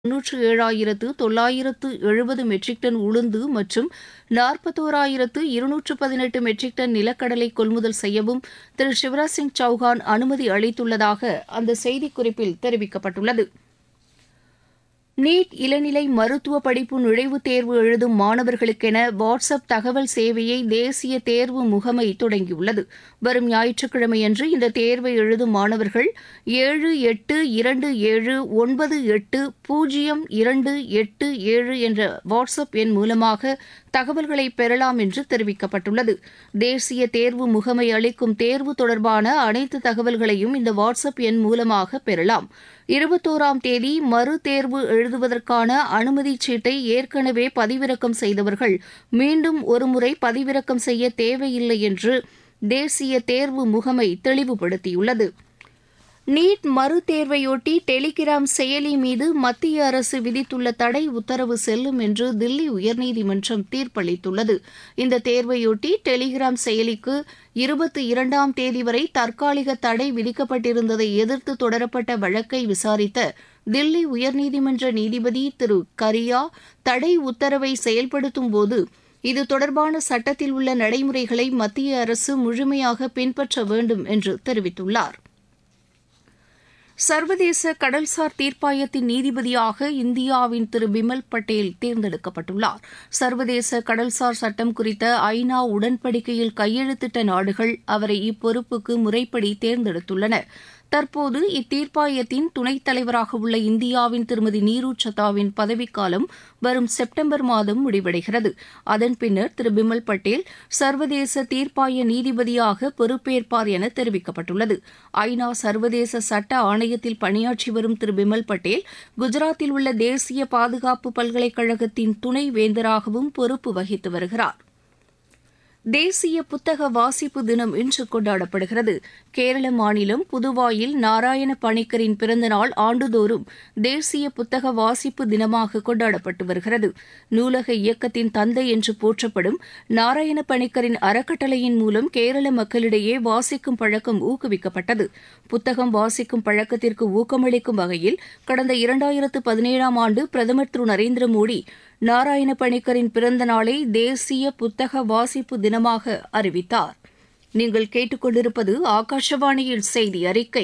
தொன்னூற்று ஏழாயிரத்து தொள்ளாயிரத்து எழுபது மெட்ரிக் டன் உளுந்து மற்றும் நாற்பத்தோராயிரத்து இருநூற்று பதினெட்டு மெட்ரிக் டன் நிலக்கடலை கொள்முதல் செய்யவும் திரு சிவராஜ் சிங் சௌஹான் அனுமதி அளித்துள்ளதாக அந்த செய்திக்குறிப்பில் தெரிவிக்கப்பட்டுள்ளது நீட் இளநிலை மருத்துவ படிப்பு நுழைவுத் தேர்வு எழுதும் மாணவர்களுக்கென வாட்ஸ் அப் தகவல் சேவையை தேசிய தேர்வு முகமை தொடங்கியுள்ளது வரும் ஞாயிற்றுக்கிழமையன்று இந்த தேர்வை எழுதும் மாணவர்கள் ஏழு எட்டு இரண்டு ஏழு ஒன்பது எட்டு பூஜ்ஜியம் இரண்டு எட்டு ஏழு என்ற வாட்ஸ் அப் எண் மூலமாக தகவல்களை பெறலாம் என்று தெரிவிக்கப்பட்டுள்ளது தேசிய தேர்வு முகமை அளிக்கும் தேர்வு தொடர்பான அனைத்து தகவல்களையும் இந்த வாட்ஸ் அப் எண் மூலமாக பெறலாம் இருபத்தோராம் தேதி மறு தேர்வு எழுதுவதற்கான அனுமதிச் சீட்டை ஏற்கனவே பதிவிறக்கம் செய்தவர்கள் மீண்டும் ஒருமுறை பதிவிறக்கம் செய்ய தேவையில்லை என்று தேசிய தேர்வு முகமை தெளிவுபடுத்தியுள்ளது நீட் மறுதேர்வையொட்டி டெலிகிராம் செயலி மீது மத்திய அரசு விதித்துள்ள தடை உத்தரவு செல்லும் என்று தில்லி உயர்நீதிமன்றம் தீர்ப்பளித்துள்ளது இந்த தேர்வையொட்டி டெலிகிராம் செயலிக்கு இருபத்தி இரண்டாம் தேதி வரை தற்காலிக தடை விதிக்கப்பட்டிருந்ததை எதிர்த்து தொடரப்பட்ட வழக்கை விசாரித்த தில்லி உயர்நீதிமன்ற நீதிபதி திரு கரியா தடை உத்தரவை செயல்படுத்தும் போது இது தொடர்பான சட்டத்தில் உள்ள நடைமுறைகளை மத்திய அரசு முழுமையாக பின்பற்ற வேண்டும் என்று தெரிவித்துள்ளார் சர்வதேச கடல்சார் தீர்ப்பாயத்தின் நீதிபதியாக இந்தியாவின் திரு பிமல் பட்டேல் தேர்ந்தெடுக்கப்பட்டுள்ளார் சர்வதேச கடல்சார் சட்டம் குறித்த ஐநா உடன்படிக்கையில் கையெழுத்திட்ட நாடுகள் அவரை இப்பொறுப்புக்கு முறைப்படி தேர்ந்தெடுத்துள்ளன தற்போது இத்தீர்ப்பாயத்தின் துணைத் தலைவராக உள்ள இந்தியாவின் திருமதி நீரு சத்தாவின் பதவிக்காலம் வரும் செப்டம்பர் மாதம் முடிவடைகிறது அதன் பின்னர் திரு பிமல் பட்டேல் சர்வதேச தீர்ப்பாய நீதிபதியாக பொறுப்பேற்பார் என தெரிவிக்கப்பட்டுள்ளது ஐநா சர்வதேச சட்ட ஆணையத்தில் பணியாற்றி வரும் திரு பிமல் பட்டேல் குஜராத்தில் உள்ள தேசிய பாதுகாப்பு பல்கலைக்கழகத்தின் துணை வேந்தராகவும் பொறுப்பு வகித்து வருகிறார் தேசிய புத்தக வாசிப்பு தினம் இன்று கொண்டாடப்படுகிறது கேரள மாநிலம் புதுவாயில் நாராயண பணிக்கரின் பிறந்தநாள் ஆண்டுதோறும் தேசிய புத்தக வாசிப்பு தினமாக கொண்டாடப்பட்டு வருகிறது நூலக இயக்கத்தின் தந்தை என்று போற்றப்படும் நாராயண பணிக்கரின் அறக்கட்டளையின் மூலம் கேரள மக்களிடையே வாசிக்கும் பழக்கம் ஊக்குவிக்கப்பட்டது புத்தகம் வாசிக்கும் பழக்கத்திற்கு ஊக்கமளிக்கும் வகையில் கடந்த இரண்டாயிரத்து பதினேழாம் ஆண்டு பிரதமர் திரு நரேந்திர மோடி நாராயண பணிக்கரின் பிறந்த நாளை தேசிய புத்தக வாசிப்பு தினமாக அறிவித்தார் நீங்கள் கேட்டுக்கொண்டிருப்பது ஆகாஷவாணியின் செய்தி அறிக்கை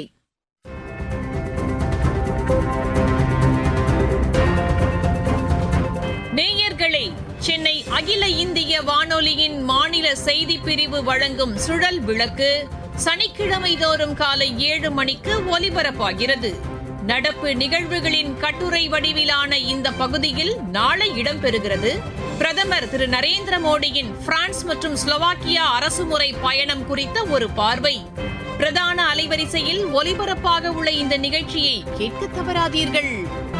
நேயர்களே சென்னை அகில இந்திய வானொலியின் மாநில செய்திப் பிரிவு வழங்கும் சுழல் விளக்கு சனிக்கிழமை தோறும் காலை ஏழு மணிக்கு ஒலிபரப்பாகிறது நடப்பு நிகழ்வுகளின் கட்டுரை வடிவிலான இந்த பகுதியில் நாளை இடம்பெறுகிறது பிரதமர் திரு நரேந்திர மோடியின் பிரான்ஸ் மற்றும் ஸ்லோவாக்கியா அரசுமுறை பயணம் குறித்த ஒரு பார்வை பிரதான அலைவரிசையில் ஒலிபரப்பாக உள்ள இந்த நிகழ்ச்சியை கேட்க தவறாதீர்கள்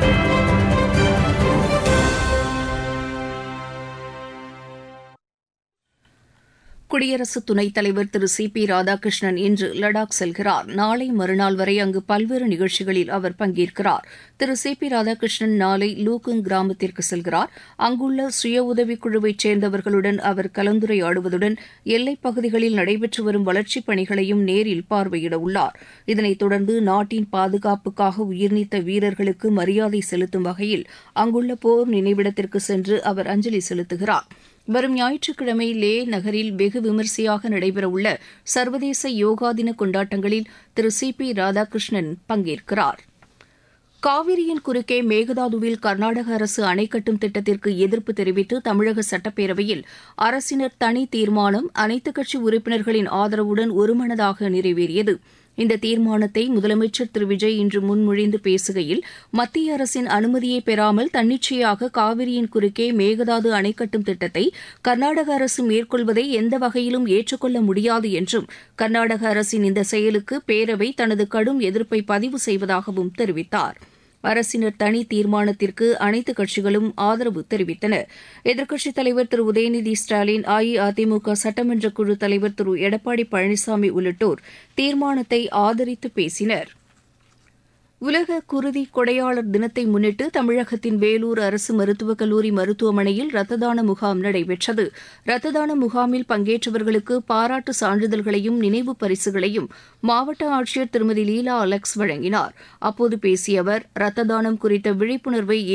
குடியரசு துணைத் தலைவர் திரு சி பி ராதாகிருஷ்ணன் இன்று லடாக் செல்கிறார் நாளை மறுநாள் வரை அங்கு பல்வேறு நிகழ்ச்சிகளில் அவர் பங்கேற்கிறார் திரு சி பி ராதாகிருஷ்ணன் நாளை லூகுங் கிராமத்திற்கு செல்கிறார் அங்குள்ள சுய உதவிக் குழுவைச் சேர்ந்தவர்களுடன் அவர் கலந்துரையாடுவதுடன் எல்லைப் பகுதிகளில் நடைபெற்று வரும் வளர்ச்சிப் பணிகளையும் நேரில் பார்வையிட உள்ளார் இதனைத் தொடர்ந்து நாட்டின் பாதுகாப்புக்காக உயிர்நீத்த வீரர்களுக்கு மரியாதை செலுத்தும் வகையில் அங்குள்ள போர் நினைவிடத்திற்கு சென்று அவர் அஞ்சலி செலுத்துகிறார் வரும் ஞாயிற்றுக்கிழமை லே நகரில் வெகு விமரிசையாக நடைபெறவுள்ள சர்வதேச யோகா தின கொண்டாட்டங்களில் திரு சி பி ராதாகிருஷ்ணன் பங்கேற்கிறார் காவிரியின் குறுக்கே மேகதாதுவில் கர்நாடக அரசு அணை கட்டும் திட்டத்திற்கு எதிர்ப்பு தெரிவித்து தமிழக சட்டப்பேரவையில் அரசினர் தனி தீர்மானம் அனைத்துக் கட்சி உறுப்பினர்களின் ஆதரவுடன் ஒருமனதாக நிறைவேறியது இந்த தீர்மானத்தை முதலமைச்சர் திரு விஜய் இன்று முன்மொழிந்து பேசுகையில் மத்திய அரசின் அனுமதியை பெறாமல் தன்னிச்சையாக காவிரியின் குறுக்கே மேகதாது அணை கட்டும் திட்டத்தை கர்நாடக அரசு மேற்கொள்வதை எந்த வகையிலும் ஏற்றுக்கொள்ள முடியாது என்றும் கர்நாடக அரசின் இந்த செயலுக்கு பேரவை தனது கடும் எதிர்ப்பை பதிவு செய்வதாகவும் தெரிவித்தார் அரசினர் தனி தீர்மானத்திற்கு அனைத்து கட்சிகளும் ஆதரவு தெரிவித்தன எதிர்க்கட்சித் தலைவர் திரு உதயநிதி ஸ்டாலின் அஇஅதிமுக சட்டமன்ற குழு தலைவர் திரு எடப்பாடி பழனிசாமி உள்ளிட்டோர் தீர்மானத்தை ஆதரித்து பேசினர் உலக குருதி கொடையாளர் தினத்தை முன்னிட்டு தமிழகத்தின் வேலூர் அரசு மருத்துவக் கல்லூரி மருத்துவமனையில் ரத்த தான முகாம் நடைபெற்றது ரத்த தான முகாமில் பங்கேற்றவர்களுக்கு பாராட்டு சான்றிதழ்களையும் நினைவு பரிசுகளையும் மாவட்ட ஆட்சியர் திருமதி லீலா அலெக்ஸ் வழங்கினார் அப்போது பேசிய அவர் ரத்த தானம் குறித்த விழிப்புணர்வை